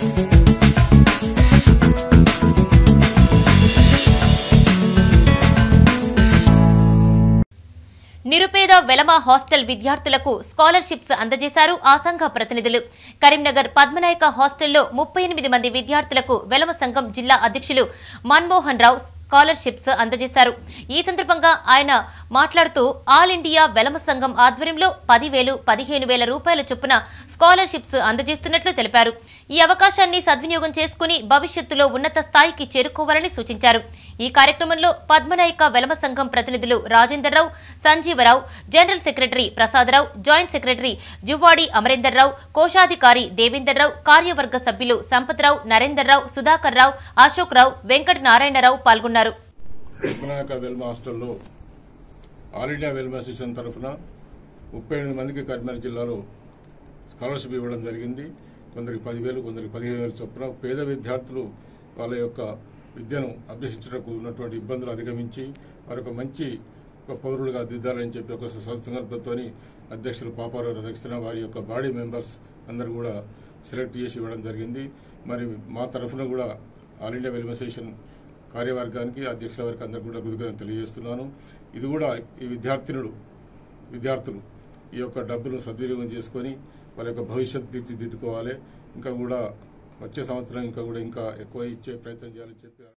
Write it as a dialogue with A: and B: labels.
A: నిరుపేద వెలమ హాస్టల్ విద్యార్థులకు స్కాలర్షిప్స్ అందజేశారు ఆ సంఘ ప్రతినిధులు కరీంనగర్ పద్మనాయక హాస్టల్లో ముప్పై ఎనిమిది మంది విద్యార్థులకు వెలమ సంఘం జిల్లా అధ్యక్షులు మన్మోహన్ రావు స్కాలర్షిప్స్ అందజేశారు ఈ సందర్భంగా ఆయన మాట్లాడుతూ ఆల్ ఇండియా వెలమ సంఘం ఆధ్వర్యంలో పదివేలు పదిహేను వేల రూపాయల చొప్పున స్కాలర్షిప్స్ అందజేస్తున్నట్లు తెలిపారు ఈ అవకాశాన్ని సద్వినియోగం చేసుకుని భవిష్యత్తులో ఉన్నత స్థాయికి చేరుకోవాలని సూచించారు ఈ కార్యక్రమంలో పద్మనాయక వెలమ సంఘం ప్రతినిధులు Rajender Rao Sanjeevarao general secretary Prasadarao joint secretary Juvvadi Amarender Rao కోశాధికారి దేవేందర్ రావు కార్యవర్గ సభ్యులు సంపత్రావు నరేందర్ రావు సుధాకర్ రావు అశోక్ రావు వెంకట నారాయణరావు పాల్గొన్నారు
B: పద్మనాయక వెల్మ హాస్టల్లో ఆల్ ఇండియా వెల్మ అసోసియేషన్ తరఫున ముప్పై ఎనిమిది మందికి కరీంనగర్ జిల్లాలో స్కాలర్షిప్ ఇవ్వడం జరిగింది కొందరికి పదివేలు కొందరికి పదిహేను వేలు చొప్పున పేద విద్యార్థులు వాళ్ళ యొక్క విద్యను అభ్యసించడానికి ఉన్నటువంటి ఇబ్బందులు అధిగమించి మరొక మంచి ఒక పౌరులుగా దిద్దాలని చెప్పి ఒక సంకల్పంతో అధ్యక్షులు పాపారావు అధ్యక్షున వారి యొక్క బాడీ మెంబర్స్ అందరూ కూడా సెలెక్ట్ చేసి ఇవ్వడం జరిగింది మరి మా తరఫున కూడా ఆల్ ఇండియా వెల్మ అసోసియేషన్ కార్యవర్గానికి అధ్యక్షుల వారికి అందరికీ కూడా కృతజ్ఞతలు తెలియజేస్తున్నాను ఇది కూడా ఈ విద్యార్థినులు విద్యార్థులు ఈ యొక్క డబ్బును సద్వినియోగం చేసుకొని వాళ్ళ యొక్క భవిష్యత్ తీర్చిదిద్దుకోవాలి ఇంకా కూడా వచ్చే సంవత్సరం ఇంకా కూడా ఇంకా ఎక్కువ ఇచ్చే ప్రయత్నం చేయాలని చెప్పి